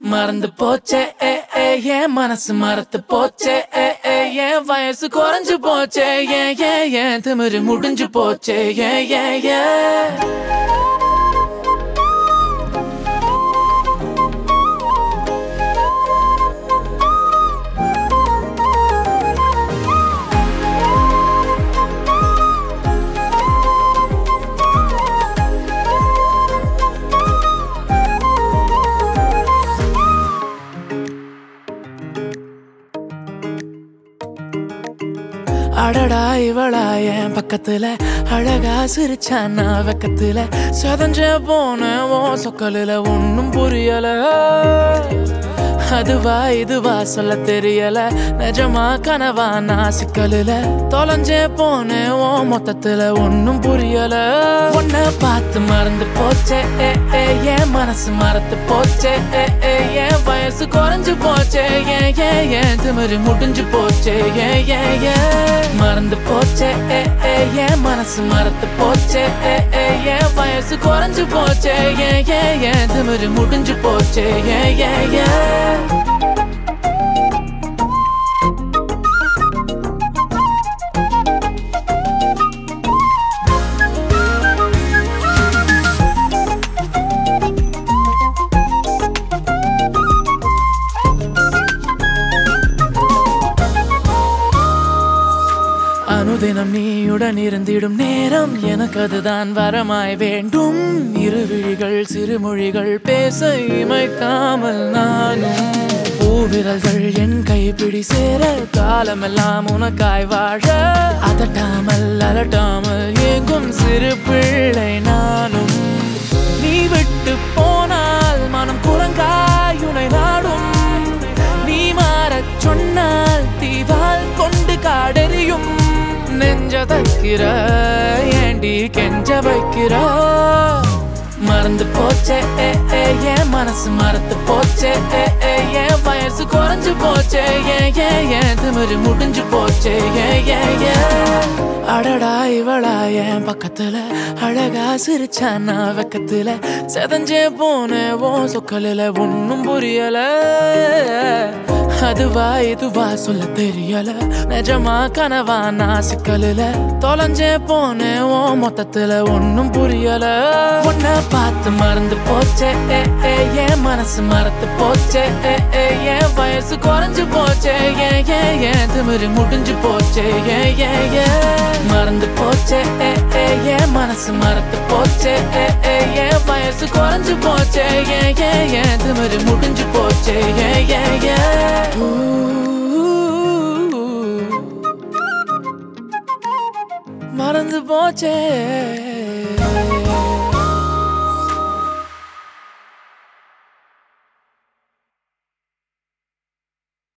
மறந்து போச்சே ஏ ஏ ஏன் மனசு மறத்து போச்சே ஏ ஏ ஏன் வயசு குறைஞ்சு போச்சே ஏ ஏ ஏன் திமிரு முடிஞ்சு போச்சே ஏ ஏ ஏ அடடா இவளா என் பக்கத்துல அழகா சிரிச்சானா வெக்கத்துல சதஞ்ச போன ஓ சொக்கலுல ஒன்னும் புரியல அதுவா இதுவா சொல்ல தெரியல நிஜமா கனவா நான் சிக்கலுல தொலைஞ்சே போன ஓ மொத்தத்துல ஒன்னும் புரியல உன்னை பார்த்து மறந்து போச்சே ஏ ஏ என் மனசு மறந்து போச்சே ஏ ஏ என் வயசு குறைஞ்சு போச்சே ஏ ஏ ஏன் திமிரு முடிஞ்சு போச்சே ஏ ஏ ஏ மறந்து போச்சே ஏ ஏ என் மனசு மறந்து போச்சே ஏ ஏ என் வயசு குறைஞ்சு போச்சே ஏ ஏ ஏன் திமிரு முடிஞ்சு போச்சே ஏ ஏ ஏ அனுதினம் நீயுடன் இருந்திடும் நேரம் எனக்கு அதுதான் வரமாய் வேண்டும் இருவிழிகள் சிறுமொழிகள் பேச இமைக்காமல் நானும் பூவிரல்கள் என் கைப்பிடி சேர காலமெல்லாம் உனக்காய் வாழ அதட்டாமல் அலட்டாமல் ஏங்கும் சிறு பிள்ளை நானும் நீ விட்டு போனால் மனம் குரங்காயுனை நாடும் நீ மாறச் சொன்னால் தீவால் கொண்டு காடெறியும் நெஞ்ச தைக்கிற ஏண்டி கெஞ்ச வைக்கிற மறந்து போச்சே ஏ ஏ என் மனசு மறந்து போச்சே ஏ ஏ என் வயசு குறைஞ்சு போச்சே ஏ ஏ என் திமிரு முடிஞ்சு போச்சே ஏ ஏ ஏ அடடா இவளா என் பக்கத்துல அழகா சிரிச்சானா வெக்கத்துல செதஞ்சே போன ஓ சொக்கலில ஒன்னும் புரியல அதுவா இதுவா சொல்ல தெரியல நிஜமா கனவா நான் சிக்கலுல தொலைஞ்சே போன ஓ மொத்தத்துல ஒன்னும் புரியல உன்னை பார்த்து மறந்து போச்சே ஏ ஏ என் மனசு மறந்து போச்சே ஏ ஏ என் வயசு குறைஞ்சு போச்சே ஏ ஏ என் திமிரு முடிஞ்சு போச்சே ஏ ஏ ஏ மறந்து போச்சே ஏ ஏ என் மனசு மறந்து போச்சே ஏ ஏ என் வயசு குறைஞ்சு போச்சே ஏ ஏ என் திமிரு முடிஞ்சு போச்சே ஏ ஏ ஏ ஊ. மறந்து போச்சே